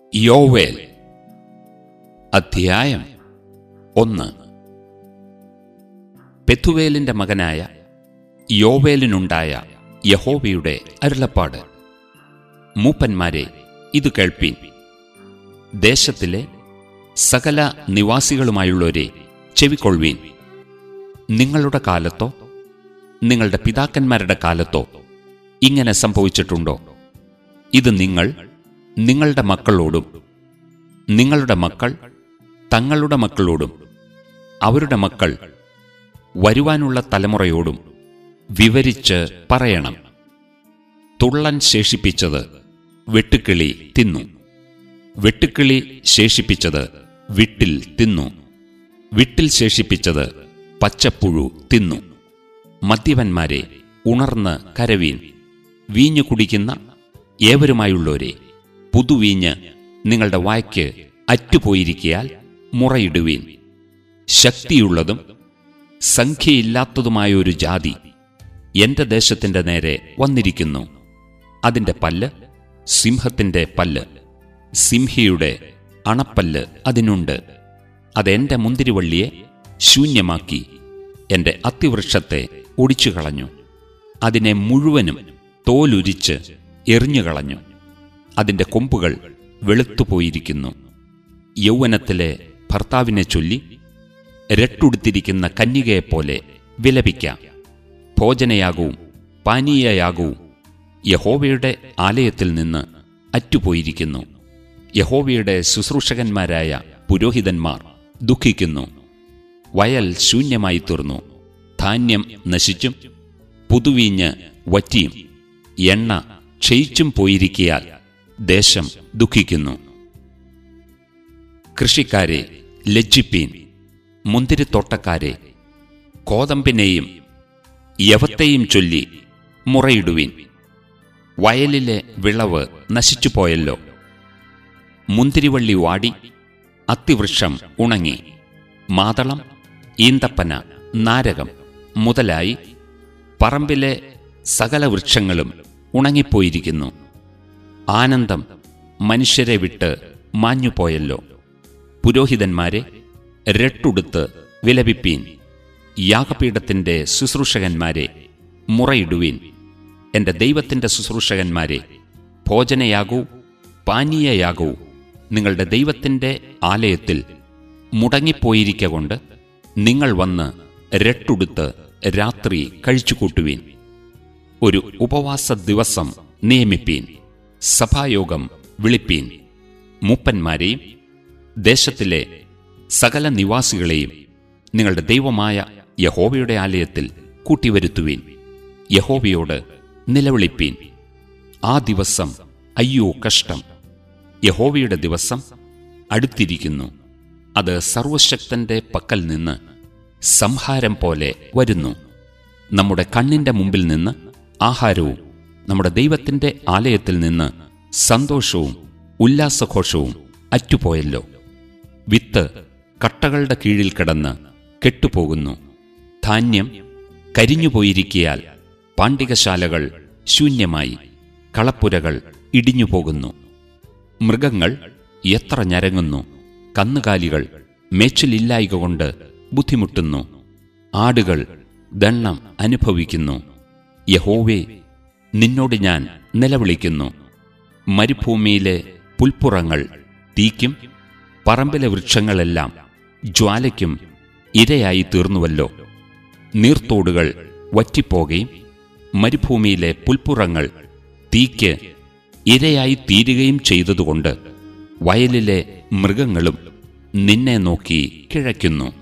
യോവേൽ അധ്യായം ഒന്ന് പെത്തുവേലിന്റെ മകനായ യോവേലിനുണ്ടായ യഹോവയുടെ അരുളപ്പാട് മൂപ്പന്മാരെ ഇത് കേൾപ്പീൻ ദേശത്തിലെ സകല നിവാസികളുമായുള്ളവരെ ചെവിക്കൊള്ളുവീൻ നിങ്ങളുടെ കാലത്തോ നിങ്ങളുടെ പിതാക്കന്മാരുടെ കാലത്തോ ഇങ്ങനെ സംഭവിച്ചിട്ടുണ്ടോ ഇത് നിങ്ങൾ നിങ്ങളുടെ മക്കളോടും നിങ്ങളുടെ മക്കൾ തങ്ങളുടെ മക്കളോടും അവരുടെ മക്കൾ വരുവാനുള്ള തലമുറയോടും വിവരിച്ച് പറയണം തുള്ളൻ ശേഷിപ്പിച്ചത് വെട്ടുക്കിളി തിന്നു വെട്ടുക്കിളി ശേഷിപ്പിച്ചത് വിട്ടിൽ തിന്നു വിട്ടിൽ ശേഷിപ്പിച്ചത് പച്ചപ്പുഴു തിന്നു മദ്യപന്മാരെ ഉണർന്ന് കരവീൻ വീഞ്ഞു കുടിക്കുന്ന ഏവരുമായുള്ളവരെ പുതുവീഞ്ഞ് നിങ്ങളുടെ വായ്ക്ക് അറ്റുപോയിരിക്കയാൽ മുറയിടുവീൻ ശക്തിയുള്ളതും സംഖ്യയില്ലാത്തതുമായ ഒരു ജാതി എന്റെ ദേശത്തിന്റെ നേരെ വന്നിരിക്കുന്നു അതിന്റെ പല്ല് സിംഹത്തിന്റെ പല്ല് സിംഹിയുടെ അണപ്പല്ല് അതിനുണ്ട് അതെന്റെ മുന്തിരിവള്ളിയെ ശൂന്യമാക്കി എന്റെ അത്തിവൃക്ഷത്തെ ഒടിച്ചുകളഞ്ഞു അതിനെ മുഴുവനും തോലുരിച്ച് എറിഞ്ഞുകളഞ്ഞു അതിന്റെ കൊമ്പുകൾ വെളുത്തുപോയിരിക്കുന്നു യൗവനത്തിലെ ഭർത്താവിനെ ചൊല്ലി രട്ടുടുത്തിരിക്കുന്ന കന്യകയെപ്പോലെ വിലപിക്കാം ഭോജനയാകവും പാനീയയാകവും യഹോവയുടെ ആലയത്തിൽ നിന്ന് അറ്റുപോയിരിക്കുന്നു യഹോവയുടെ ശുശ്രൂഷകന്മാരായ പുരോഹിതന്മാർ ദുഃഖിക്കുന്നു വയൽ ശൂന്യമായി തീർന്നു ധാന്യം നശിച്ചും പുതുവീഞ്ഞ് വറ്റിയും എണ്ണ ക്ഷയിച്ചും പോയിരിക്കയാൽ ദേശം ദുഃഖിക്കുന്നു കൃഷിക്കാരെ ലജ്ജിപ്പീൻ മുന്തിരിത്തോട്ടക്കാരെ കോതമ്പിനെയും യവത്തെയും ചൊല്ലി മുറയിടുവീൻ വയലിലെ വിളവ് നശിച്ചുപോയല്ലോ മുന്തിരിവള്ളി വാടി അത്തിവൃക്ഷം ഉണങ്ങി മാതളം ഈന്തപ്പന നാരകം മുതലായി പറമ്പിലെ സകല വൃക്ഷങ്ങളും ഉണങ്ങിപ്പോയിരിക്കുന്നു ആനന്ദം മനുഷ്യരെ വിട്ട് മാഞ്ഞുപോയല്ലോ പുരോഹിതന്മാരെ രട്ടുടുത്ത് വിലപിപ്പീൻ യാഗപീഠത്തിന്റെ ശുശ്രൂഷകന്മാരെ മുറയിടുവീൻ എന്റെ ദൈവത്തിന്റെ ശുശ്രൂഷകന്മാരെ ഭോജനയാകവും പാനീയയാകവും നിങ്ങളുടെ ദൈവത്തിന്റെ ആലയത്തിൽ മുടങ്ങിപ്പോയിരിക്കൊണ്ട് നിങ്ങൾ വന്ന് രട്ടുടുത്ത് രാത്രി കഴിച്ചുകൂട്ടുവീൻ ഒരു ഉപവാസ ദിവസം നിയമിപ്പീൻ സഭായോഗം വിളിപ്പീൻ മൂപ്പന്മാരെയും ദേശത്തിലെ സകല നിവാസികളെയും നിങ്ങളുടെ ദൈവമായ യഹോവയുടെ ആലയത്തിൽ കൂട്ടിവരുത്തുവീൻ യഹോവയോട് നിലവിളിപ്പീൻ ആ ദിവസം അയ്യോ കഷ്ടം യഹോവയുടെ ദിവസം അടുത്തിരിക്കുന്നു അത് സർവശക്തന്റെ പക്കൽ നിന്ന് സംഹാരം പോലെ വരുന്നു നമ്മുടെ കണ്ണിന്റെ മുമ്പിൽ നിന്ന് ആഹാരവും നമ്മുടെ ദൈവത്തിന്റെ ആലയത്തിൽ നിന്ന് സന്തോഷവും ഉല്ലാസഘോഷവും അറ്റുപോയല്ലോ വിത്ത് കട്ടകളുടെ കീഴിൽ കിടന്ന് കെട്ടുപോകുന്നു ധാന്യം കരിഞ്ഞുപോയിരിക്കയാൽ പാണ്ഡികശാലകൾ ശൂന്യമായി കളപ്പുരകൾ ഇടിഞ്ഞുപോകുന്നു മൃഗങ്ങൾ എത്ര ഞരങ്ങുന്നു കന്നുകാലികൾ മേച്ചിലില്ലായിക കൊണ്ട് ബുദ്ധിമുട്ടുന്നു ആടുകൾ ദണ്ണം അനുഭവിക്കുന്നു യഹോവേ നിന്നോട് ഞാൻ നിലവിളിക്കുന്നു മരുഭൂമിയിലെ പുൽപ്പുറങ്ങൾ തീക്കും പറമ്പിലെ വൃക്ഷങ്ങളെല്ലാം ജ്വാലയ്ക്കും ഇരയായി തീർന്നുവല്ലോ നീർത്തോടുകൾ വറ്റിപ്പോകുകയും മരുഭൂമിയിലെ പുൽപ്പുറങ്ങൾ തീക്ക് ഇരയായി തീരുകയും ചെയ്തതുകൊണ്ട് വയലിലെ മൃഗങ്ങളും നിന്നെ നോക്കി കിഴയ്ക്കുന്നു